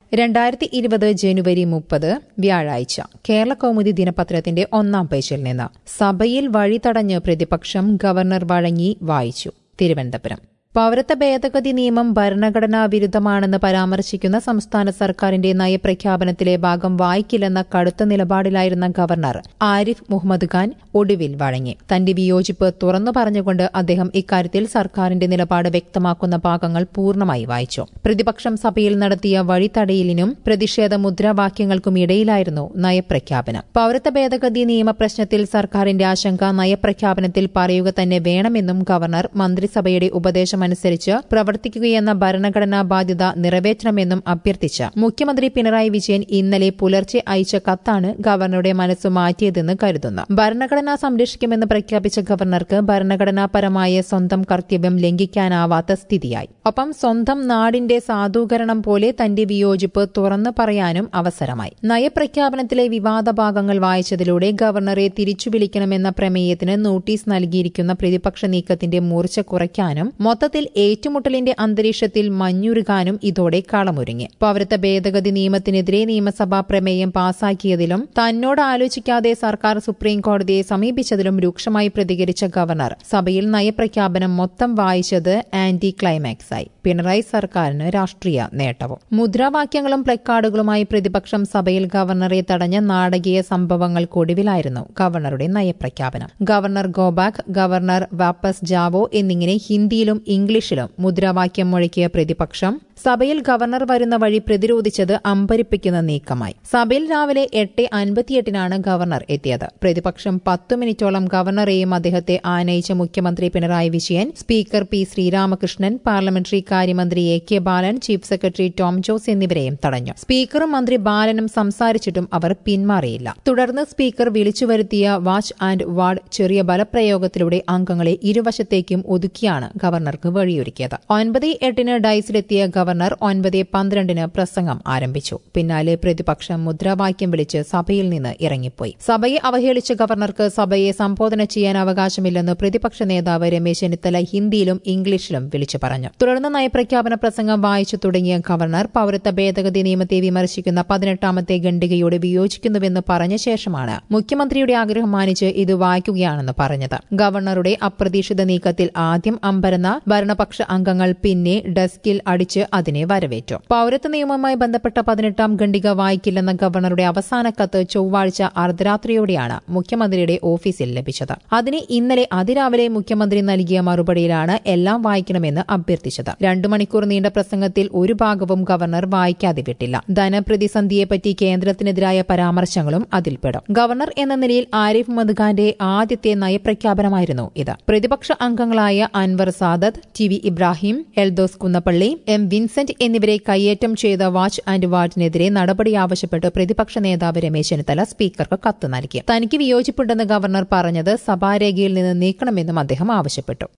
രണ്ടായിരത്തി ഇരുപത് ജനുവരി മുപ്പത് വ്യാഴാഴ്ച കേരള കൗമുദി ദിനപത്രത്തിന്റെ ഒന്നാം പേജിൽ നിന്ന് സഭയിൽ വഴി തടഞ്ഞ് പ്രതിപക്ഷം ഗവർണർ വഴങ്ങി വായിച്ചു തിരുവനന്തപുരം പൌരത്വ ഭേദഗതി നിയമം ഭരണഘടനാ വിരുദ്ധമാണെന്ന് പരാമർശിക്കുന്ന സംസ്ഥാന സർക്കാരിന്റെ നയപ്രഖ്യാപനത്തിലെ ഭാഗം വായിക്കില്ലെന്ന കടുത്ത നിലപാടിലായിരുന്ന ഗവർണർ ആരിഫ് മുഹമ്മദ് ഖാൻ ഒടുവിൽ വഴങ്ങി തന്റെ വിയോജിപ്പ് തുറന്നു പറഞ്ഞുകൊണ്ട് അദ്ദേഹം ഇക്കാര്യത്തിൽ സർക്കാരിന്റെ നിലപാട് വ്യക്തമാക്കുന്ന ഭാഗങ്ങൾ പൂർണ്ണമായി വായിച്ചു പ്രതിപക്ഷം സഭയിൽ നടത്തിയ വഴിതടയലിനും പ്രതിഷേധ മുദ്രാവാക്യങ്ങൾക്കും ഇടയിലായിരുന്നു നയപ്രഖ്യാപനം പൌരത്വ ഭേദഗതി നിയമപ്രശ്നത്തിൽ സർക്കാരിന്റെ ആശങ്ക നയപ്രഖ്യാപനത്തിൽ പറയുക തന്നെ വേണമെന്നും ഗവർണർ മന്ത്രിസഭയുടെ ഉപദേശമനുസരിച്ച് പ്രവർത്തിക്കുകയെന്ന ഭരണഘടനാ ബാധ്യത നിറവേറ്റണമെന്നും അഭ്യർത്ഥിച്ച് മുഖ്യമന്ത്രി പിണറായി വിജയൻ ഇന്നലെ പുലർച്ചെ അയച്ച കത്താണ് ഗവർണറുടെ മനസ്സ് മാറ്റിയതെന്ന് കരുതുന്നു ഭരണഘടന സംരക്ഷിക്കുമെന്ന് പ്രഖ്യാപിച്ച ഗവർണർക്ക് ഭരണഘടനാപരമായ സ്വന്തം കർത്തവ്യം ലംഘിക്കാനാവാത്ത സ്ഥിതിയായി ഒപ്പം സ്വന്തം നാടിന്റെ സാധൂകരണം പോലെ തന്റെ വിയോജിപ്പ് തുറന്നു പറയാനും അവസരമായി നയപ്രഖ്യാപനത്തിലെ വിവാദ ഭാഗങ്ങൾ വായിച്ചതിലൂടെ ഗവർണറെ തിരിച്ചു വിളിക്കണമെന്ന പ്രമേയത്തിന് നോട്ടീസ് നൽകിയിരിക്കുന്ന പ്രതിപക്ഷ നീക്കത്തിന്റെ മൂർച്ച കുറയ്ക്കാനും മൊത്തത്തിൽ ഏറ്റുമുട്ടലിന്റെ അന്തരീക്ഷത്തിൽ മഞ്ഞുരുകാനും ഇതോടെ കളമൊരുങ്ങി പൌരത്വ ഭേദഗതി നിയമത്തിനെതിരെ നിയമസഭാ പ്രമേയം പാസാക്കിയതിലും തന്നോട് ആലോചിക്കാതെ സർക്കാർ സുപ്രീം കോടതിയെ സമീപിച്ചതിലും രൂക്ഷമായി പ്രതികരിച്ച ഗവർണർ സഭയിൽ നയപ്രഖ്യാപനം മൊത്തം വായിച്ചത് ആന്റി ക്ലൈമാക്സായി പിണറായി സർക്കാരിന് രാഷ്ട്രീയ നേട്ടവും മുദ്രാവാക്യങ്ങളും പ്ലക്കാർഡുകളുമായി പ്രതിപക്ഷം സഭയിൽ ഗവർണറെ തടഞ്ഞ നാടകീയ സംഭവങ്ങൾക്കൊടുവിലായിരുന്നു ഗവർണറുടെ നയപ്രഖ്യാപനം ഗവർണർ ഗോബാക്ക് ഗവർണർ വാപ്പസ് ജാവോ എന്നിങ്ങനെ ഹിന്ദിയിലും ഇംഗ്ലീഷിലും മുദ്രാവാക്യം മുഴക്കിയ പ്രതിപക്ഷം സഭയിൽ ഗവർണർ വരുന്ന വഴി പ്രതിരോധിച്ചത് അമ്പരിപ്പിക്കുന്ന നീക്കമായി സഭയിൽ രാവിലെ എട്ട് അൻപത്തിയെട്ടിനാണ് ഗവർണർ എത്തിയത് പ്രതിപക്ഷം പത്തു മിനിറ്റോളം ഗവർണറെയും അദ്ദേഹത്തെ ആനയിച്ച മുഖ്യമന്ത്രി Pinarayi Vijayan speaker P Sreeramakrishnan parliamentary കാര്യമന്ത്രി A K Balan chief secretary Tom Jose എന്നിവരെയും തടഞ്ഞു സ്പീക്കറും മന്ത്രി ബാലനും സംസാരിച്ചിട്ടും അവർ പിന്മാറിയില്ല തുടർന്ന് സ്പീക്കർ വിളിച്ചുവരുത്തിയ വാച്ച് ആൻഡ് വാർഡ് ചെറിയ ബലപ്രയോഗത്തിലൂടെ അംഗങ്ങളെ ഇരുവശത്തേക്കും ഒതുക്കിയാണ് ഗവർണർക്ക് വഴിയൊരുക്കിയത് ഒൻപത് എട്ടിന് ഡൈസിലെത്തിയ ഗവർണർ ഒൻപത് പന്ത്രണ്ടിന് പ്രസംഗം ആരംഭിച്ചു പിന്നാലെ പ്രതിപക്ഷം മുദ്രാവാക്യം വിളിച്ച് സഭയിൽ നിന്ന് ഇറങ്ങിപ്പോയി സഭയെ അവഹേളിച്ച ഗവർണർക്ക് സഭയെ സംബോധന ചെയ്യാൻ അവകാശമില്ലെന്ന് പ്രതിപക്ഷ നേതാവ് രമേശ് ചെന്നിത്തല ഹിന്ദിയിലും ഇംഗ്ലീഷിലും വിളിച്ചു പറഞ്ഞു തുടർന്ന് നയപ്രഖ്യാപന പ്രസംഗം വായിച്ചു തുടങ്ങിയ ഗവർണർ പൌരത്വ ഭേദഗതി നിയമത്തെ വിമർശിക്കുന്ന പതിനെട്ടാമത്തെ ഖണ്ഡികയോട് വിയോജിക്കുന്നുവെന്ന് പറഞ്ഞ ശേഷമാണ് മുഖ്യമന്ത്രിയുടെ ആഗ്രഹം മാനിച്ച് ഇത് വായിക്കുകയാണെന്ന് പറഞ്ഞത് ഗവർണറുടെ അപ്രതീക്ഷിത നീക്കത്തിൽ ആദ്യം അമ്പരന്ന ഭരണപക്ഷ അംഗങ്ങൾ പിന്നെ ഡെസ്കിൽ അടിച്ച് അതിനെ വരവേറ്റു പൌരത്വ നിയമവുമായി ബന്ധപ്പെട്ട പതിനെട്ടാം ഖണ്ഡിക വായിക്കില്ലെന്ന ഗവർണറുടെ അവസാന കത്ത് ചൊവ്വാഴ്ച അർദ്ധരാത്രിയോടെയാണ് മുഖ്യമന്ത്രിയുടെ ഓഫീസിൽ ലഭിച്ചത് അതിന് ഇന്നലെ അതിരാവിലെ മുഖ്യമന്ത്രി നൽകിയ മറുപടിയിലാണ് എല്ലാം വായിക്കണമെന്ന് അഭ്യർത്ഥിച്ചത് രണ്ടു മണിക്കൂർ നീണ്ട പ്രസംഗത്തിൽ ഒരു ഭാഗവും ഗവർണർ വായിക്കാതെ വിട്ടില്ല ധനപ്രതിസന്ധിയെപ്പറ്റി കേന്ദ്രത്തിനെതിരായ പരാമർശങ്ങളും അതിൽപ്പെടും ഗവർണർ എന്ന നിലയിൽ ആരിഫ് മുഹമ്മദ് ഖാന്റെ ആദ്യത്തെ നയപ്രഖ്യാപനമായിരുന്നു ഇത് പ്രതിപക്ഷ അംഗങ്ങളായ Anwar Sadath T V Ibrahim Eldhose Kunnappilly M Vincent എന്നിവരെ കയ്യേറ്റം ചെയ്ത വാച്ച് ആൻഡ് വാർഡിനെതിരെ നടപടി ആവശ്യപ്പെട്ട് പ്രതിപക്ഷ നേതാവ് രമേശ് ചെന്നിത്തല സ്പീക്കർക്ക് കത്ത് നൽകി തനിക്ക് വിയോജിപ്പുണ്ടെന്ന് ഗവർണർ പറഞ്ഞത് സഭാരേഖയിൽ നിന്ന് നീക്കണമെന്നും അദ്ദേഹം ആവശ്യപ്പെട്ടു